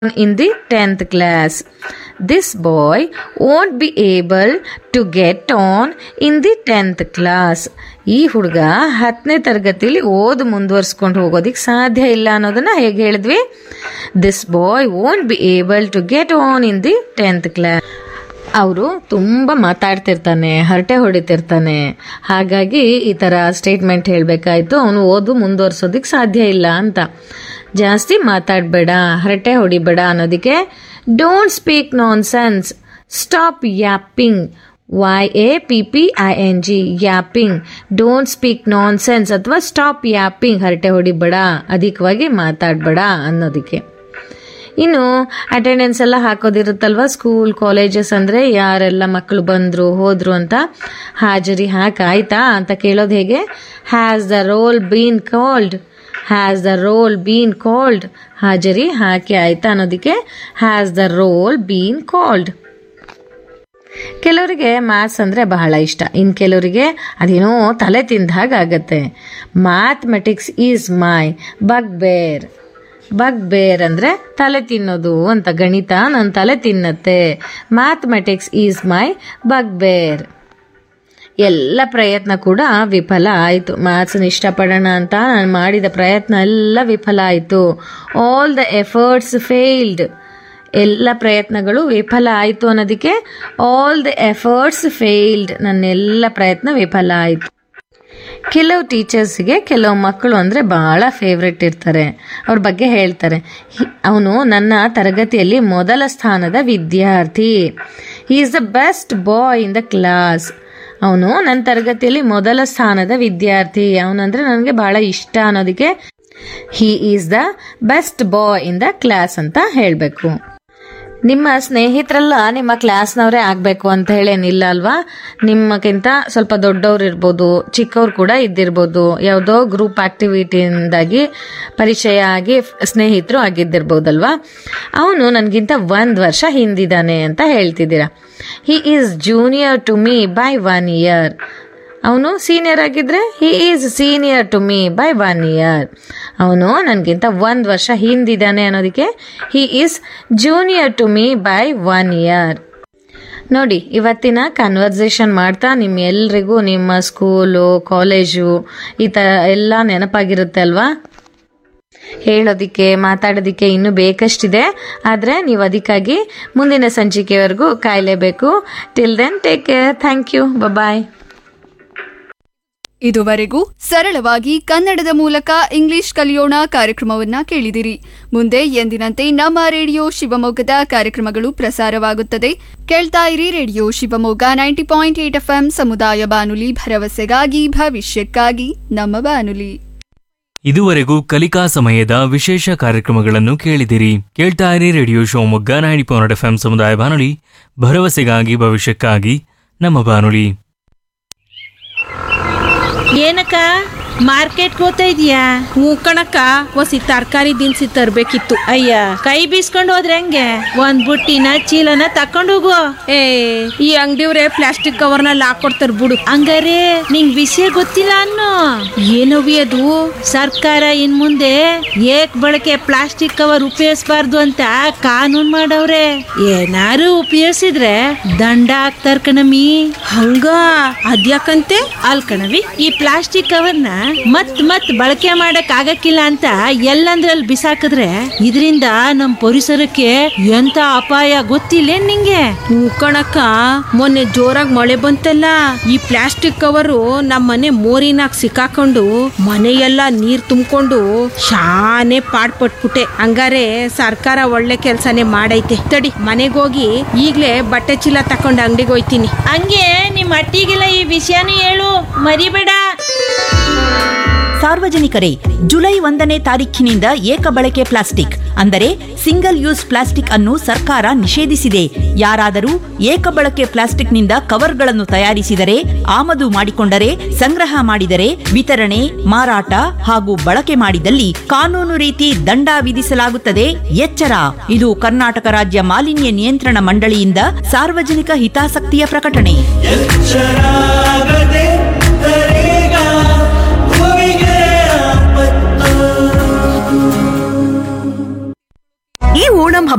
in the 10th class. This boy won't be able to get on in the 10th class. ಈ ಹುಡುಗ ಹತ್ತನೇ ತರಗತಿಲಿ ಓದು ಮುಂದುವರ್ಸ್ಕೊಂಡು ಹೋಗೋದಿಕ್ಕೆ ಸಾಧ್ಯ ಇಲ್ಲ ಅನ್ನೋದನ್ನ ಹೇಗೆ ಹೇಳಿದ್ವಿ this boy won't be able to get on in the tenth class ಅವರು ತುಂಬ ಮಾತಾಡ್ತಿರ್ತಾನೆ ಹರಟೆ ಹೊಡಿತಿರ್ತಾನೆ ಹಾಗಾಗಿ ಈ ಥರ ಸ್ಟೇಟ್ಮೆಂಟ್ ಹೇಳಬೇಕಾಯ್ತು ಅವನು ಓದು ಮುಂದುವರ್ಸೋದಕ್ಕೆ ಸಾಧ್ಯ ಇಲ್ಲ ಅಂತ ಜಾಸ್ತಿ ಮಾತಾಡಬೇಡ ಹರಟೆ ಹೊಡಿಬೇಡ ಅನ್ನೋದಕ್ಕೆ don't speak nonsense stop yapping Y A P P I N G yapping don't speak nonsense ಅಥವಾ ಸ್ಟಾಪ್ ಯಾಪಿಂಗ್ ಹರಟೆ ಹೊಡಿಬೇಡ ಅಧಿಕವಾಗಿ ಮಾತಾಡಬೇಡ ಅನ್ನೋದಕ್ಕೆ ಇನ್ನು ಅಟೆಂಡೆನ್ಸ್ ಎಲ್ಲ ಹಾಕೋದಿರುತ್ತಲ್ವ ಸ್ಕೂಲ್ ಕಾಲೇಜಸ್ ಅಂದರೆ ಯಾರೆಲ್ಲ ಮಕ್ಕಳು ಬಂದರು ಹೋದರು ಅಂತ ಹಾಜರಿ ಹಾಕಾಯ್ತಾ ಅಂತ ಕೇಳೋದು ಹೇಗೆ has the roll been called has the roll been called ಹಾಜರಿ ಹಾಕಿ ಆಯ್ತಾ ಅನ್ನೋದಕ್ಕೆ has the roll been called ಕೆಲವರಿಗೆ ಮ್ಯಾಥ್ಸ್ ಅಂದರೆ ಬಹಳ ಇಷ್ಟ ಇನ್ನು ಕೆಲವರಿಗೆ ಅದೇನೋ ತಲೆ ತಿಂದ ಹಾಗಾಗತ್ತೆ ಮ್ಯಾಥಮೆಟಿಕ್ಸ್ ಈಸ್ ಮೈ ಬಗ್ ಬೇರ್ ಬಗ್ ಬೇರ್ ಅಂದರೆ ತಲೆ ತಿನ್ನೋದು ಅಂತ ಗಣಿತ ನನ್ನ ತಲೆ ತಿನ್ನತ್ತೆ ಮ್ಯಾಥಮೆಟಿಕ್ಸ್ ಈಸ್ ಮೈ ಬಗ್ ಬೇರ್ ಎಲ್ಲ ಪ್ರಯತ್ನ ಕೂಡ ವಿಫಲ ಆಯಿತು ಮ್ಯಾಥ್ಸನ್ನ ಇಷ್ಟಪಡೋಣ ಅಂತ ನಾನು ಮಾಡಿದ ಪ್ರಯತ್ನ ಎಲ್ಲ ವಿಫಲ ಆಯಿತು ಆಲ್ ದ ಎಫರ್ಟ್ಸ್ ಫೇಲ್ಡ್ ಎಲ್ಲ ಪ್ರಯತ್ನಗಳು ವಿಫಲ ಆಯಿತು ಅನ್ನೋದಕ್ಕೆ ಆಲ್ ದ ಎಫರ್ಟ್ಸ್ ಫೇಲ್ಡ್ ನನ್ನೆಲ್ಲ ಪ್ರಯತ್ನ ವಿಫಲ ಆಯಿತು ಕೆಲವು ಟೀಚರ್ಸ್ಗೆ ಕೆಲವು ಮಕ್ಕಳು ಅಂದರೆ ಭಾಳ ಫೇವ್ರೆಟ್ ಇರ್ತಾರೆ ಅವ್ರ ಬಗ್ಗೆ ಹೇಳ್ತಾರೆ ಅವನು ನನ್ನ ತರಗತಿಯಲ್ಲಿ ಮೊದಲ ಸ್ಥಾನದ ವಿದ್ಯಾರ್ಥಿ he is the best boy in the class ಅವನು ನನ್ನ ತರಗತಿಯಲ್ಲಿ ಮೊದಲ ಸ್ಥಾನದ ವಿದ್ಯಾರ್ಥಿ ಅವನಂದ್ರೆ ನನಗೆ ಬಹಳ ಇಷ್ಟ ಅನ್ನೋದಕ್ಕೆ he is the best boy in the class ಅಂತ ಹೇಳಬೇಕು ನಿಮ್ಮ ಸ್ನೇಹಿತರೆಲ್ಲ ನಿಮ್ಮ ಕ್ಲಾಸ್ನವರೇ ಆಗಬೇಕು ಅಂತ ಹೇಳೇನಿಲ್ಲ ಅಲ್ವಾ ನಿಮ್ಮಕ್ಕಿಂತ ಸ್ವಲ್ಪ ದೊಡ್ಡವ್ರು ಇರ್ಬೋದು ಚಿಕ್ಕವ್ರು ಕೂಡ ಇದ್ದಿರ್ಬೋದು ಯಾವುದೋ ಗ್ರೂಪ್ ಆಕ್ಟಿವಿಟಿಯಿಂದಾಗಿ ಪರಿಚಯ ಆಗಿ ಸ್ನೇಹಿತರು ಆಗಿದ್ದಿರ್ಬೋದಲ್ವಾ ಅವನು ನನಗಿಂತ ಒಂದು ವರ್ಷ ಹಿಂದಿದ್ದಾನೆ ಅಂತ ಹೇಳ್ತಿದ್ದೀರಾ he is junior to me by one year ಅವನು ಸೀನಿಯರ್ ಆಗಿದ್ರೆ he is senior to me by one year ಅವನು ನನಗಿಂತ ಒಂದು ವರ್ಷ ಹಿಂದಿದ್ದಾನೆ ಅನ್ನೋದಕ್ಕೆ he is junior to me by one year ನೋಡಿ ಇವತ್ತಿನ ಕನ್ವರ್ಸೇಷನ್ ಮಾಡ್ತಾ ನಿಮ್ಮ ಎಲ್ರಿಗೂ ನಿಮ್ಮ ಸ್ಕೂಲು ಕಾಲೇಜು ಈ ಥರ ಎಲ್ಲ ನೆನಪಾಗಿರುತ್ತೆ ಅಲ್ವಾ ಹೇಳೋದಕ್ಕೆ ಮಾತಾಡೋದಕ್ಕೆ ಇನ್ನೂ ಬೇಕಷ್ಟಿದೆ ಆದರೆ ನೀವು ಅದಕ್ಕಾಗಿ ಮುಂದಿನ ಸಂಚಿಕೆವರೆಗೂ ಕಾಯಲೇಬೇಕು till then take care thank you bye ಇದುವರೆಗೂ ಸರಳವಾಗಿ ಕನ್ನಡದ ಮೂಲಕ ಇಂಗ್ಲಿಷ್ ಕಲಿಯೋಣ ಕಾರ್ಯಕ್ರಮವನ್ನ ಕೇಳಿದಿರಿ ಮುಂದೆ ಎಂದಿನಂತೆ ನಮ್ಮ ರೇಡಿಯೋ ಶಿವಮೊಗ್ಗದ ಕಾರ್ಯಕ್ರಮಗಳು ಪ್ರಸಾರವಾಗುತ್ತದೆ ಕೇಳ್ತಾ ಇರಿ radio Shivamogga ninety point eight F ಸಮುದಾಯ ಬಾನುಲಿ ಭರವಸೆಗಾಗಿ ಭವಿಷ್ಯಕ್ಕಾಗಿ ನಮ್ಮ ಬಾನುಲಿ ಇದುವರೆಗೂ ಕಲಿಕಾ ಸಮಯದ ವಿಶೇಷ ಕಾರ್ಯಕ್ರಮಗಳನ್ನು ಕೇಳಿದಿರಿ ಕೇಳ್ತಾ ಇರಿ radio Shivamogga ninety point F ಸಮುದಾಯ ಬಾನುಲಿ ಭರವಸೆಗಾಗಿ ಭವಿಷ್ಯಕ್ಕಾಗಿ ನಮ್ಮ ಬಾನುಲಿ ಏನಕ್ಕ ಮಾರ್ಕೆಟ್ಗೆ ಹೋಗ್ತಾ ಇದೀಯಾ ಹ್ಞೂ ಕಣಕ್ಕ ಒಸಿ ತರಕಾರಿ ದಿನಸಿ ತರ್ಬೇಕಿತ್ತು ಅಯ್ಯ ಕೈ ಬೀಸ್ಕೊಂಡು ಹೋದ್ರೆ ಹೆಂಗೆ ಒಂದ್ ಬುಟ್ಟಿನ ಚೀಲನ ತಕೊಂಡು ಹೋಗು ಏ ಈ ಅಂಗಡಿಯವ್ರೆ ಪ್ಲಾಸ್ಟಿಕ್ ಕವರ್ನಲ್ಲಿ ಹಾಕೊಡ್ತಾರ ಬಿಡು ಹಂಗಾರೆ ನಿಂಗ್ ವಿಷಯ ಗೊತ್ತಿಲ್ಲ ಅನ್ನೋ ಏನವಿ ಅದು ಸರ್ಕಾರ ಇನ್ ಮುಂದೆ ಏಕ್ ಬಳಕೆ ಪ್ಲಾಸ್ಟಿಕ್ ಕವರ್ ಉಪಯೋಗಿಸಬಾರ್ದು ಅಂತ ಕಾನೂನ್ ಮಾಡವ್ರೆ ಏನಾರು ಉಪಯೋಗಿಸಿದ್ರೆ ದಂಡ ಹಾಕ್ತಾರ ಕಣಮಿ ಹಂಗ ಅದ್ಯಾಕಂತೆ ಅಲ್ ಕಣವಿ ಈ ಪ್ಲಾಸ್ಟಿಕ್ ಕವರ್ನ ಮತ್ ಮತ್ ಬಳಕೆ ಮಾಡಕ್ ಆಗಕ್ಕಿಲ್ಲ ಅಂತ ಎಲ್ಲಂದ್ರಲ್ಲಿ ಬಿಸಾಕಿದ್ರೆ ಇದರಿಂದ ನಮ್ ಪರಿಸರಕ್ಕೆ ಎಂತ ಅಪಾಯ ಗೊತ್ತಿಲ್ಲ ನಿಂಗೆ ಹ್ಞೂ ಕಣಕ್ಕ ಮೊನ್ನೆ ಜೋರಾಗಿ ಮಳೆ ಬಂತಲ್ಲ ಈ ಪ್ಲಾಸ್ಟಿಕ್ ಕವರು ನಮ್ಮ ಮನೆ ಮೋರಿನಾಗ ಸಿಕ್ಕಾಕೊಂಡು ಮನೆಯೆಲ್ಲ ನೀರ್ ತುಂಬಿಕೊಂಡು ಶಾನೆ ಪಾಡ್ಪಟ್ಬಿಟ್ಟೆ ಹಂಗಾರೆ ಸರ್ಕಾರ ಒಳ್ಳೆ ಕೆಲ್ಸನೇ ಮಾಡೈತೆ ತಡಿ ಮನೆಗೋಗಿ ಈಗ್ಲೇ ಬಟ್ಟೆ ಚೀಲ ತಕೊಂಡು ಅಂಗಡಿಗೆ ಹೋಯ್ತೀನಿ ಹಂಗೆ ನಿಮ್ ಅಟ್ಟಿಗೆಲ್ಲ ಈ ವಿಷಯನೂ ಹೇಳು ಮರಿಬೇಡ ಸಾರ್ವಜನಿಕರೇ ಜುಲೈ ಒಂದನೇ ತಾರೀಖಿನಿಂದ ಏಕ ಬಳಕೆ ಪ್ಲಾಸ್ಟಿಕ್ ಅಂದರೆ ಸಿಂಗಲ್ ಯೂಸ್ ಪ್ಲಾಸ್ಟಿಕ್ ಅನ್ನು ಸರ್ಕಾರ ನಿಷೇಧಿಸಿದೆ ಯಾರಾದರೂ ಏಕ ಬಳಕೆ ಪ್ಲಾಸ್ಟಿಕ್ನಿಂದ ಕವರ್ಗಳನ್ನು ತಯಾರಿಸಿದರೆ ಆಮದು ಮಾಡಿಕೊಂಡರೆ ಸಂಗ್ರಹ ಮಾಡಿದರೆ ವಿತರಣೆ ಮಾರಾಟ ಹಾಗೂ ಬಳಕೆ ಮಾಡಿದಲ್ಲಿ ಕಾನೂನು ರೀತಿ ದಂಡ ವಿಧಿಸಲಾಗುತ್ತದೆ ಎಚ್ಚರ ಇದು ಕರ್ನಾಟಕ ರಾಜ್ಯ ಮಾಲಿನ್ಯ ನಿಯಂತ್ರಣ ಮಂಡಳಿಯಿಂದ ಸಾರ್ವಜನಿಕ ಹಿತಾಸಕ್ತಿಯ ಪ್ರಕಟಣೆ ಎಚ್ಚರಾಗದೆ ತರೇಗ ಭೂಮಿಗೆ ಆಪತ್ತು ಈ ಓಣಂ ಹಬ್ಬ